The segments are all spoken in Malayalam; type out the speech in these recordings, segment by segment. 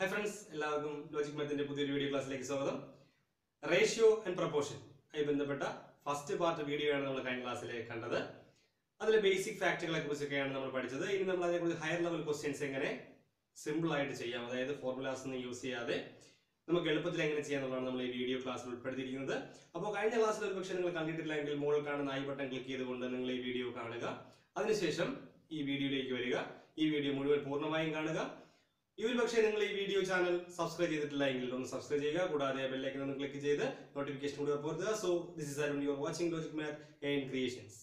ഹായ് ഫ്രണ്ട്സ് എല്ലാവർക്കും ലോജിക് മാത്തിന്റെ പുതിയൊരു വീഡിയോ ക്ലാസ്സിലേക്ക് സ്വാഗതം റേഷ്യോ ആൻഡ് പ്രപ്പോർഷൻ ആയി ബന്ധപ്പെട്ട ഫസ്റ്റ് പാർട്ട് വീഡിയോ ആണ് നമ്മൾ കഴിഞ്ഞ ക്ലാസ്സിൽ കണ്ടത് അതിലെ ബേസിക് ഫാക്റ്റുകളെ കുറിച്ചൊക്കെയാണ് നമ്മൾ പഠിച്ചത് ഇനി നമ്മൾ അതിനെക്കുറിച്ച് ഹയർ ലെവൽ ക്വസ്റ്റ്യൻസ് എങ്ങനെ സിമ്പിൾ ആയിട്ട് ചെയ്യാം അതായത് ഫോർമുലാസ് ഒന്നും യൂസ് ചെയ്യാതെ നമുക്ക് എളുപ്പത്തിൽ എങ്ങനെ ചെയ്യാന്നുള്ളതാണ് നമ്മൾ ഈ വീഡിയോ ക്ലാസ്സിൽ ഉൾപ്പെടുത്തിയിരിക്കുന്നത് അപ്പോൾ കഴിഞ്ഞ ക്ലാസ്സിൽ ഒരു പക്ഷേ നിങ്ങൾ കണ്ടിട്ടില്ലെങ്കിൽ മുകളിൽ കാണുന്ന ഐ ബട്ടൺ ക്ലിക്ക് ചെയ്തുകൊണ്ട് നിങ്ങൾ ഈ വീഡിയോ കാണുക അതിനുശേഷം ഈ വീഡിയോയിലേക്ക് വരിക ഈ വീഡിയോ മുഴുവൻ പൂർണ്ണമായും കാണുക ഇതിൽ പക്ഷേ നിങ്ങൾ ഈ വീഡിയോ ചാനൽ സബ്സ്ക്രൈബ് ചെയ്തിട്ടില്ല എങ്കിൽ ഒന്ന് സബ്സ്ക്രൈബ് ചെയ്യുക കൂടാതെ ബെല്ലൈക്കൻ ഒന്ന് ക്ലിക്ക് ചെയ്ത് നോട്ടിഫിക്കേഷൻ കൂടി ഉറപ്പുവരുത്തുക so this is Arun you're watching logic math and creations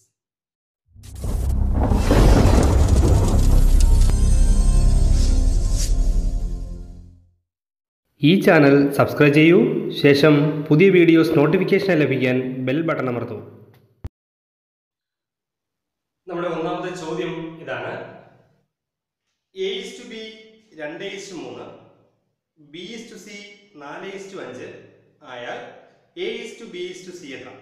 ഈ ചാനൽ സബ്സ്ക്രൈബ് ചെയ്യൂ ശേഷം പുതിയ വീഡിയോസ് നോട്ടിഫിക്കേഷൻ ലഭിക്കാൻ ബെൽ ബട്ടൺ അമർത്തൂ നമ്മുടെ ഒന്നാമത്തെ ചോദ്യം ഇതാണ് എ ഇസ് ടു ബി രണ്ട് ഇസ് ടു മൂന്ന് ബി ഇസ് ടു സി നാല് ഇസ് ടു അഞ്ച് ആയാൽ A is to B is to C എത്ര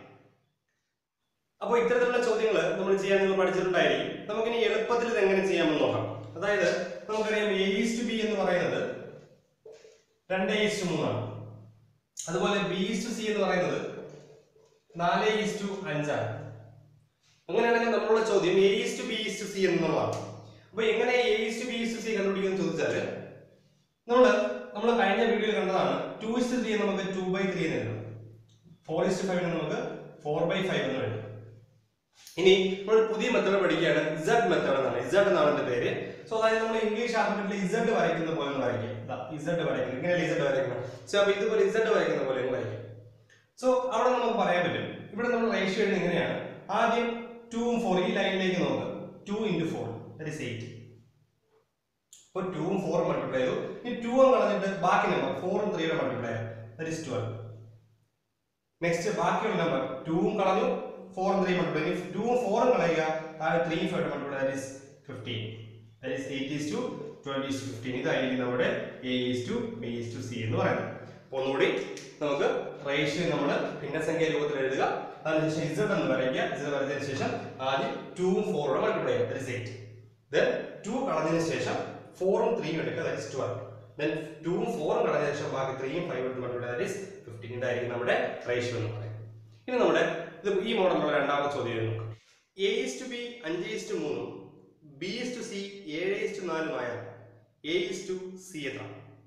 അപ്പോൾ ഇത്തരത്തിലുള്ള ചോദ്യങ്ങൾ നമ്മൾ ചെയ്യാൻ നിങ്ങൾ പഠിച്ചിട്ടുണ്ടായിരിക്കും നമുക്കിനി എളുപ്പത്തിൽ ഇത് എങ്ങനെ ചെയ്യാമെന്ന് നോക്കാം അതായത് നമുക്കറിയാം എ ഇസ് ടു ബി എന്ന് പറയുന്നത് രണ്ട് ഇസ് ടു മൂന്നാണ് അതുപോലെ ബി ഇസ് ടു സി എന്ന് പറയുന്നത് നാല് ഇസ് ടു അഞ്ചാണ് അങ്ങനെയാണെങ്കിൽ നമ്മളുടെ ചോദ്യം A is to B is to C എന്നുള്ളതാണ് അപ്പൊ എങ്ങനെ A is to B is to C കണ്ടുപിടിക്കുമെന്ന് ചോദിച്ചാല് നമ്മള് നമ്മൾ കഴിഞ്ഞ വീഡിയോയിൽ കണ്ടതാണ് ടു ഇസ് ത്രീ നമുക്ക് ടു ബൈ ത്രീ എന്ന് എഴുതാം ഫോർ ഇസ് ഫൈവ് നമുക്ക് ഫോർ ബൈ ഫൈവ് എന്ന് എഴുതാം ഇനി നമ്മൾ പുതിയ മെത്തേഡ് പഠിക്കുകയാണ് ഇസഡ് മെത്തേഡ് എന്നാണ് ഇസഡ് എന്നാണ് എന്റെ പേര് സോ അതായത് നമ്മൾ ഇംഗ്ലീഷ് ആൽഫബറ്റിൽ ഇസഡ് വരയ്ക്കുന്ന പോലെ ഒന്ന് വരയ്ക്കാം ഇസഡ് വരയ്ക്കുന്നത് ഇങ്ങനെയല്ല ഇസഡ് വരയ്ക്കുന്നത് സോ അപ്പൊ ഇതുപോലെ ഇസഡ് വരയ്ക്കുന്ന പോലെ ഒന്ന് വരയ്ക്കാം സോ അവിടെ നമുക്ക് പറയാൻ പറ്റും ഇവിടെ നമ്മൾ റേഷ്യോ എഴുതുന്നത് ഇങ്ങനെയാണ് ആദ്യം ടൂവും ഫോർ ഈ ലൈനിലേക്ക് നോക്കുക two into four that is eight അപ്പോൾ ടൂവും ഫോറും മൾട്ടിപ്ലൈ ചെയ്തു ഈ ടൂവും കളഞ്ഞിട്ട് ബാക്കി നമ്പർ ഫോറും ത്രീയുടെ multiply that is twelve next ബാക്കിയുള്ള നമ്പർ ടൂവും കളഞ്ഞു ഫോറും ത്രീ മൾട്ടിപ്ലൈ ടൂവും ഫോറും കളയുക താഴെ three five multiply that is fifteen that is eight is to twelve is to fifteen ഇതായിരിക്കും നമ്മുടെ A is to B is to C എന്ന് പറയുന്നത് അപ്പോൾ ഒന്നുകൂടി നമുക്ക് റേഷ്യോ നമ്മൾ ഭിന്നസംഖ്യ രൂപത്തിൽ എഴുതുക അതിനുശേഷം ഇസഡ് എന്ന് വരയ്ക്കുക ഇസഡ് വരച്ചതിന് ശേഷം ആദ്യം ടൂവും ഫോറും മൾട്ടിപ്ലൈ ചെയ്യുക that is eight then two കളഞ്ഞതിന് ശേഷം ഫോറും ത്രീയും എടുക്കുക ദറ്റ് ഇസ് ട്വൽവ് ദെൻ ടൂവും ഫോറും കളഞ്ഞതിന് ശേഷം ബാക്കി ത്രീയും ഫൈവ് എടുത്ത് മൾട്ടിപ്ലൈ ദറ്റ് ഇസ് ഫിഫ്റ്റീൻ ഇതായിരിക്കും നമ്മുടെ റേഷ്യോ എന്ന് പറയുന്നത് ഇനി നമ്മുടെ ഇത് ഈ മോഡലുള്ള രണ്ടാമത്തെ ചോദ്യം നോക്കാം എ ഈസ് ടു ബി അഞ്ച് ഈസ് ടു മൂന്നും ബി ഈസ് ടു സി ഏഴ് ഈസ് ടു നാലുമായ എ ഈസ് ടു സി എത്ര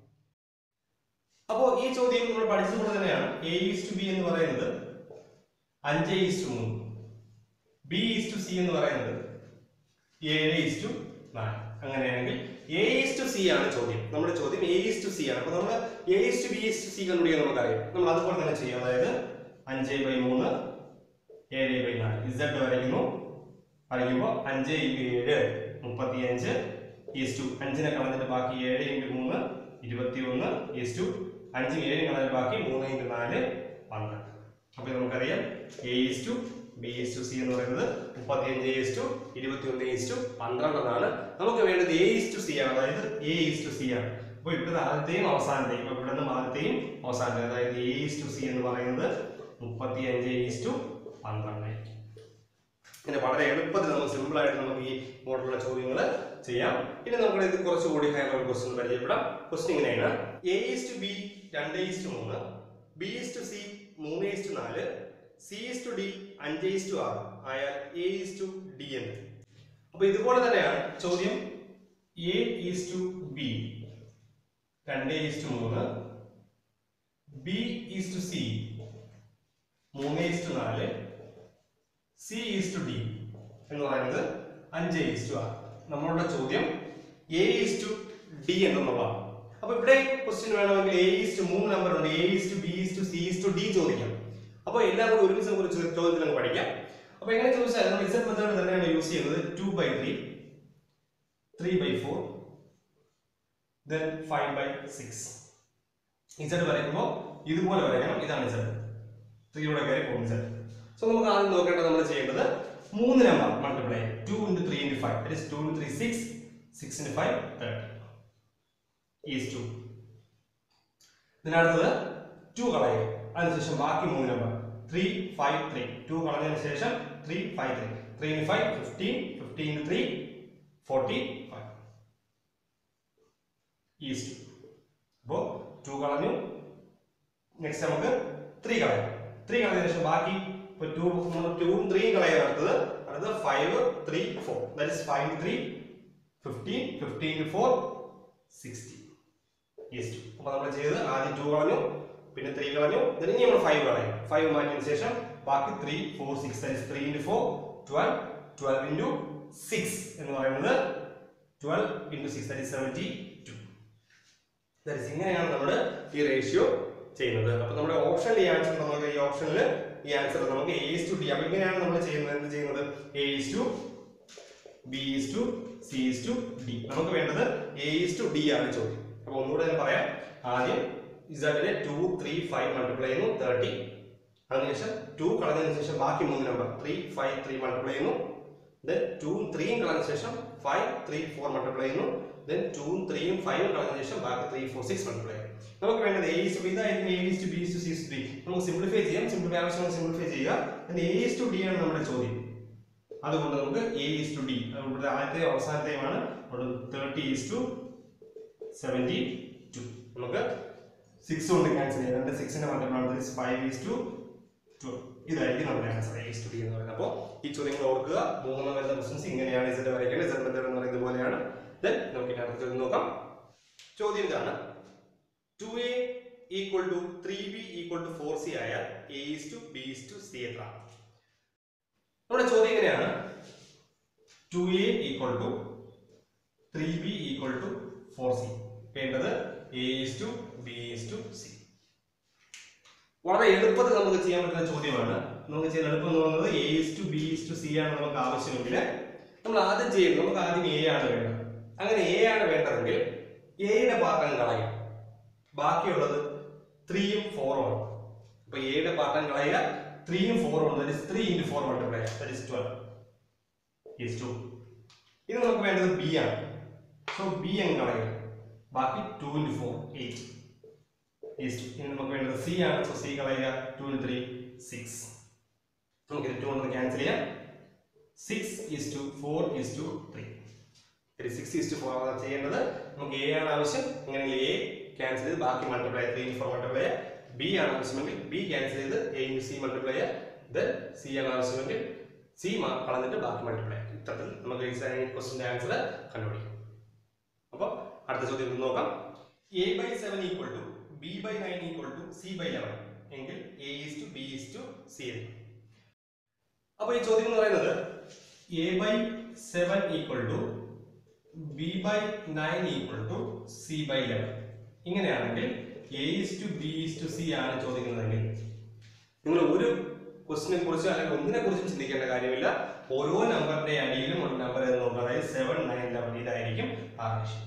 അപ്പോൾ ഈ ചോദ്യം നമ്മൾ പഠിച്ചതുകൊണ്ട് തന്നെയാണ് എ ഈസ് ടു ബി എന്ന് പറയുന്നത് അഞ്ച് ഈസ് ടു മൂന്ന് ബി ഈസ് ടു സി എന്ന് പറയുന്നത് ഏഴ് ഈസ് ടു നാല് അങ്ങനെയാണെങ്കിൽ എ ഈസ് ടു സി ആണ് ചോദ്യം നമ്മുടെ ചോദ്യം എ ഈസ് ടു സി ആണ് അപ്പൊ നമ്മൾ A is to B is to C കണ്ടുപിടിക്കാൻ നമുക്കറിയാം നമ്മൾ അതുപോലെ തന്നെ ചെയ്യും അതായത് അഞ്ച് ബൈ മൂന്ന് ഏഴ് ബൈ നാല് ഇസഡ് വരയ്ക്കുന്നു വരയ്ക്കുമ്പോൾ അഞ്ച് ഇൻറ്റു ഏഴ് മുപ്പത്തി അഞ്ച് ഈസ് ടു അഞ്ചിനെ കളഞ്ഞിട്ട് ബാക്കി ഏഴ് ഇൻറ്റു മൂന്ന് ഇരുപത്തി ഒന്ന് ഈസ് ടു അഞ്ചും ഏഴും കളഞ്ഞിട്ട് ബാക്കി മൂന്ന് ഇൻറ്റു നാല് പന്ത്രണ്ട് അപ്പൊ നമുക്കറിയാം A is to B is to C എന്ന് പറയുന്നത് മുപ്പത്തി അഞ്ച് ഈസ് ടു ഇരുപത്തി ഒന്ന് ഈസ് ടു പന്ത്രണ്ട് എന്നാണ് നമുക്ക് വേണ്ടത് എ ഈസ് ടു സി ആണ് അതായത് എ ഈസ് ടു സി ആണ് അപ്പൊ ഇവിടുത്തെ ആദ്യത്തെയും അവസാനത്തെയും അപ്പൊ ഇവിടെ നിന്ന് ആദ്യത്തെയും അവസാനത്തെയും അതായത് എ ഈസ് ടു സി എന്ന് പറയുന്നത് മുപ്പത്തി അഞ്ച് ഈസ് ടു പന്ത്രണ്ട് ഇങ്ങനെ വളരെ എളുപ്പത്തിൽ നമുക്ക് സിമ്പിൾ ആയിട്ട് നമുക്ക് ഈ മോഡലുള്ള ചോദ്യങ്ങൾ ചെയ്യാം ഇനി നമുക്ക് ഇത് കുറച്ചുകൂടി ഹയർ ലെവൽ ക്വസ്റ്റ്യൻ പരിചയപ്പെടാം ക്വസ്റ്റ്യൻ ഇങ്ങനെയാണ് എ ഈസ് ടു ബി രണ്ട് ഈസ് ടു മൂന്ന് ബി ഈസ് ടു സി മൂന്ന് ഈസ് ടു നാല് സി ഈസ് ടു ഡി അഞ്ച് ഈസ് ടു ആറ് ആയാൽ എ ഈസ് ടു ഡി എന്ന് അപ്പൊ ഇതുപോലെ തന്നെയാണ് ചോദ്യം എ ഈസ് ടു ബി രണ്ട് ഈസ് ടു മൂന്ന് ബി ഈസ് ടു സി മൂന്ന് ഈസ് ടു നാല് സി ഈസ് ടു ഡി എന്ന് പറയുന്നത് അഞ്ച് ഈസ് ടു ആറ് നമ്മളുടെ ചോദ്യം എ ഈസ് ടു ഡി എന്നുള്ളതാണ് അപ്പൊ ഇവിടെ ക്വസ്റ്റ്യൻ വേണമെങ്കിൽ എ ഈസ് ടു മൂന്ന് നമ്പർ ഉണ്ട് A is to B is to C is to D ചോദിക്കാം അപ്പൊ എല്ലാം കൂടി ഒരുമിച്ച് നമുക്ക് ഒരു ചോ- ചോദ്യത്തിൽ അങ്ങ് പഠിക്കാം അപ്പൊ എങ്ങനെ ചോദിച്ചാൽ നമ്മൾ ഇസഡ് മെത്തേഡ് തന്നെയാണ് യൂസ് ചെയ്യുന്നത് two by three three by four then five by six Z വരയ്ക്കുമ്പോൾ ഇതുപോലെ വരയ്ക്കണം ഇതാണ് ഇസഡ് ത്രീയുടെ കയറി പോകും ഇസഡ് സോ നമുക്ക് ആദ്യം നോക്കേണ്ടത് നമ്മൾ ചെയ്യേണ്ടത് മൂന്ന് number multiply two into three into five that is two into three six six into five thirty is to ഇതിനടുത്തത് ടു കളയുക അതിനുശേഷം ബാക്കി മൂന്ന് number three five three two കളഞ്ഞതിന് ശേഷം three five three three into five fifteen fifteen into three 45 ഈസ്റ്റ് അപ്പോൾ ടു കളഞ്ഞു നെക്സ്റ്റ് നമുക്ക് ത്രീ കളയാം ത്രീ കളഞ്ഞതിന് ശേഷം ബാക്കി ഇപ്പൊ ടു ടൂവും ത്രീയും കളയാൻ അടുത്തത് അടുത്തത് five three four that is five three fifteen fifteen four sixty ഈസ്റ്റ് അപ്പൊ നമ്മൾ ചെയ്തത് ആദ്യം ടു കളഞ്ഞു പിന്നെ ത്രീ കളഞ്ഞു then ഇനി നമ്മൾ ഫൈവ് കളയും ഫൈവ് മാറ്റിയതിനു ശേഷം ബാക്കി three four six that is three into four twelve twelve into six എന്ന് പറയുന്നത് twelve into six that is seventy two That is ഇങ്ങനെയാണ് നമ്മൾ ഈ റേഷ്യോ ചെയ്യുന്നത് അപ്പൊ നമ്മുടെ ഓപ്ഷനിൽ ഈ ആൻസർ നമുക്ക് ഈ ഓപ്ഷനിൽ ഈ ആൻസർ നമുക്ക് എ ഇസ് ടു ഡി അപ്പൊ ഇങ്ങനെയാണ് നമ്മൾ ചെയ്യുന്നത് എന്ത് ചെയ്യുന്നത് A is to B is to C is to D നമുക്ക് വേണ്ടത് എ ഇസ് ടു ഡി ആണ് ചോദ്യം അപ്പൊ ഒന്നുകൂടെ ഞാൻ പറയാം ആദ്യം ഇസഡിനെ ടു ത്രീ ഫൈവ് മൾട്ടിപ്ലൈ ചെയ്യുന്നു തേർട്ടി അതിനുശേഷം ടു കളഞ്ഞതിന് ശേഷം ബാക്കി മൂന്ന് number three five three multiply ചെയ്യുന്നു ദെൻ ടൂവും ത്രീയും കളഞ്ഞ ശേഷം ഫൈവ് ത്രീ ഫോർ മൾട്ടിപ്ലൈ ചെയ്യുന്നു ദെൻ ടൂവും ത്രീയും ഫൈവും കളഞ്ഞ ശേഷം ബാക്കി ത്രീ ഫോർ സിക്സ് മൾട്ടിപ്ലൈ ചെയ്യും നമുക്ക് വേണ്ടത് എ ഇസ് ടു ഇതായിരുന്നു A is to B is to C is to D നമുക്ക് സിംപ്ലിഫൈ ചെയ്യാം സിംപ്ലിഫൈ ആവശ്യമാണ് സിംപ്ലിഫൈ ചെയ്യുക എ ഇസ് ടു ഡി ആണ് നമ്മുടെ ചോദ്യം അതുകൊണ്ട് നമുക്ക് എ ഇസ് ടു ഡി ഇവിടെ ആദ്യത്തെ അവസാനത്തെയുമാണ് thirty is to seventy two നമുക്ക് സിക്സ് കൊണ്ട് ക്യാൻസൽ ചെയ്യാം രണ്ട് സിക്സിന്റെ multiple five is to two ഇതായിരിക്കും നമ്മുടെ ആൻസർ എ ടു ഡി എന്ന് പറയുന്നത് അപ്പോൾ ഈ ചോദ്യങ്ങൾ ഓർക്കുക മൂന്ന് വരുന്ന ക്വസ്റ്റൻസ് ഇങ്ങനെയാണ് ഇസഡ് വരയ്ക്കേണ്ടത് ഇസഡ് മെത്തേഡ് എന്ന് പറയുന്നത് പോലെയാണ് ദെൻ നമുക്ക് ഇനി അടുത്ത ചോദ്യം നോക്കാം ചോദ്യം ഇതാണ് two A equal to three B equal to four C ആയാൽ A is to B is to C എത്ര നമ്മുടെ ചോദ്യം ഇങ്ങനെയാണ് two A equal to three B equal to four C വേണ്ടത് A is to B is to C വളരെ എളുപ്പത്തിൽ നമുക്ക് ചെയ്യാൻ പറ്റുന്ന ചോദ്യമാണ് നമുക്ക് ചെയ്യാൻ എളുപ്പം എന്ന് പറയുന്നത് A is to B is to C ആണ് നമുക്ക് ആവശ്യമെങ്കിൽ നമ്മൾ ആദ്യം ചെയ്യും നമുക്ക് ആദ്യം എ ആണ് വേണ്ടത് അങ്ങനെ എ ആണ് വേണ്ടതെങ്കിൽ എയുടെ പാർട്ടം കളയും ബാക്കിയുള്ളത് ത്രീയും ഫോറും ആണ് അപ്പൊ എയുടെ പാർട്ടം കളയുക ത്രീയും ഫോറും ഉണ്ട് that is three into four multiply that is twelve is to ഇത് നമുക്ക് വേണ്ടത് ബി ആണ് സോ ബി അങ്ങ് കളയുക ബാക്കി ടു ഇൻറ്റു ഫോർ എയ്റ്റ് ഈസ്റ്റ് ഇനി നമുക്ക് വേണ്ടത് സി ആണ് സോ സി കളയുക ടു ഇൻറ്റു ത്രീ സിക്സ് നമുക്ക് ഇത് ടു കൊണ്ട് ക്യാൻസൽ ചെയ്യാം six is to four is to three six is to four ആണ് ചെയ്യേണ്ടത് നമുക്ക് എ ആണ് ആവശ്യം ഇങ്ങനെയെങ്കിൽ എ ക്യാൻസൽ ചെയ്ത് ബാക്കി multiply three into four multiply B ആണ് ആവശ്യമെങ്കിൽ ബി ക്യാൻസൽ ചെയ്ത് A into C multiply then C ആണ് ആവശ്യമെങ്കിൽ സി കളഞ്ഞിട്ട് ബാക്കി മൾട്ടിപ്ലൈ ഇത്തരത്തിൽ നമുക്ക് ഈ ക്വസ്റ്റിന്റെ ആൻസർ കണ്ടുപിടിക്കാം അപ്പോൾ അടുത്ത ചോദ്യം ഒന്ന് നോക്കാം A by seven equal to B by nine equal to C by eleven എങ്കിൽ A is to B is to C എന്ന് അപ്പോൾ ഈ ചോദ്യം എന്ന് പറയുന്നത് A by seven equal to B by nine equal to C by eleven ഇങ്ങനെയാണെങ്കിൽ A is to B is to C ആണ് ചോദിക്കുന്നതെങ്കിൽ നിങ്ങൾ ഒരു ക്വസ്റ്റിനെ കുറിച്ച് അല്ലെങ്കിൽ ഒന്നിനെ കുറിച്ചും ചിന്തിക്കേണ്ട കാര്യമില്ല ഓരോ നമ്പറിന്റെ അടിയിലും ഒരു നമ്പർ എന്ന് നോക്കുക അതായത് സെവൻ നയൻ ലെവൻ ഇതായിരിക്കും ആ റേഷ്യോ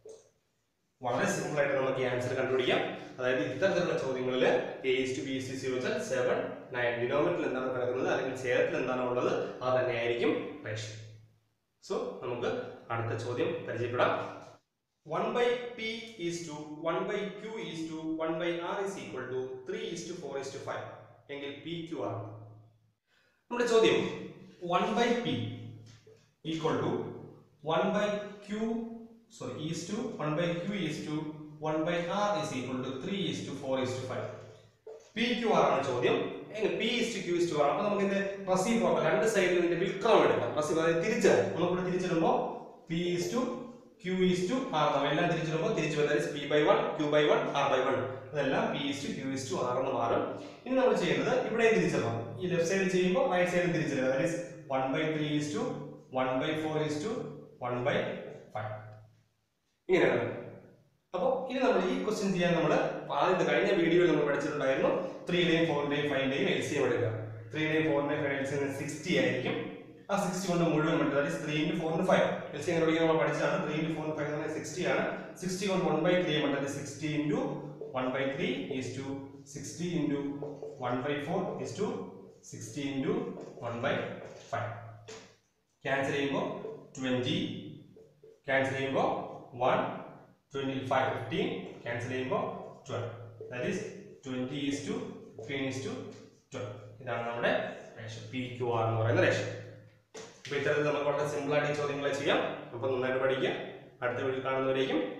വളരെ സിമ്പിൾ ആയിട്ട് നമുക്ക് ഈ ആൻസർ കണ്ടുപിടിക്കാം അതായത് ഇത്തരത്തിലുള്ള ചോദ്യങ്ങളിൽ A is to B is to C വെച്ചാൽ സെവൻ നയൻ ഡിനോമിനേറ്ററിൽ എന്താണ് കിടക്കുന്നത് അല്ലെങ്കിൽ ചേരത്തിൽ എന്താണ് ഉള്ളത് അത് തന്നെയായിരിക്കും റേഷ്യോ സോ നമുക്ക് അടുത്ത ചോദ്യം പരിചയപ്പെടാം one by P is to one by Q is to one by R is equal to three is to four is to five എങ്കിൽ പി ക്യൂ ആണ് നമ്മുടെ ചോദ്യം one by P equal to one by Q sorry is to one by Q is to one by R is equal to three is to four is to five P Q R ആണ് ചോദ്യം എങ്ങനെ P is to Q is to R അപ്പൊ നമുക്ക് ഇതിന്റെ റെസിപ്രോക്കൽ രണ്ട് സൈഡിലും ഇതിന്റെ വിക്രം എടുക്കാം റെസിപ്രോ അതായത് തിരിച്ച് നമുക്കിവിടെ തിരിച്ചിടുമ്പോൾ P is to Q is to R നമ്മൾ എല്ലാം തിരിച്ചിടുമ്പോൾ തിരിച്ചു വരുന്നത് P by one Q by one R by one ഇതെല്ലാം P is to Q is to R എന്ന് മാറും ഇനി നമ്മൾ ചെയ്യുന്നത് ഇവിടെ തിരിച്ചിടണം ഈ ലെഫ്റ്റ് സൈഡ് ചെയ്യുമ്പോൾ റൈറ്റ് സൈഡിൽ തിരിച്ചിടുക that is one by three is to one by four is to one by five ഇങ്ങനെയാണ് അപ്പോൾ ഇനി നമ്മൾ ഈ ക്വസ്റ്റ്യൻ ചെയ്യാൻ നമ്മൾ ആദ്യത്തെ കഴിഞ്ഞ വീഡിയോയിൽ നമ്മൾ പഠിച്ചിട്ടുണ്ടായിരുന്നു ത്രീയുടെയും ഫോറിന്റെയും ഫൈവിന്റെയും എൽ സി എം എടുക്കുക ത്രീയുടെയും ഫോറിന്റെയും five L C M sixty ആയിരിക്കും ആ സിക്സ്റ്റി കൊണ്ട് മുഴുവൻ പഠിച്ചത് അതായത് three into four into five L C M പഠിക്കാൻ നമ്മൾ പഠിച്ചതാണ് ത്രീ ഇൻറ്റു ഫോർ ഫൈവ് എന്ന് പറഞ്ഞാൽ സിക്സ്റ്റി ആണ് സിക്സ്റ്റി കൊണ്ട് വൺ ബൈ ത്രീ പഠിച്ചത് sixty into one by three is to sixty into one by four is to sixty into one by five cancel ചെയ്യുമ്പോൾ ട്വൻറ്റി ക്യാൻസൽ ചെയ്യുമ്പോൾ one twenty five fifteen cancel ചെയ്യുമ്പോൾ twelve that is twenty is to fifteen is to twelve ഇതാണ് നമ്മുടെ റേഷൻ പി ക്യു ആർ എന്ന് പറയുന്ന റേഷൻ അപ്പോൾ ഇത്തരത്തിൽ നമുക്ക് വളരെ സിമ്പിൾ ആയിട്ട് ഈ ചോദ്യങ്ങളെ ചെയ്യാം അപ്പോൾ നന്നായിട്ട് പഠിക്കുക അടുത്ത വീഡിയോ കാണുന്നവരേക്കും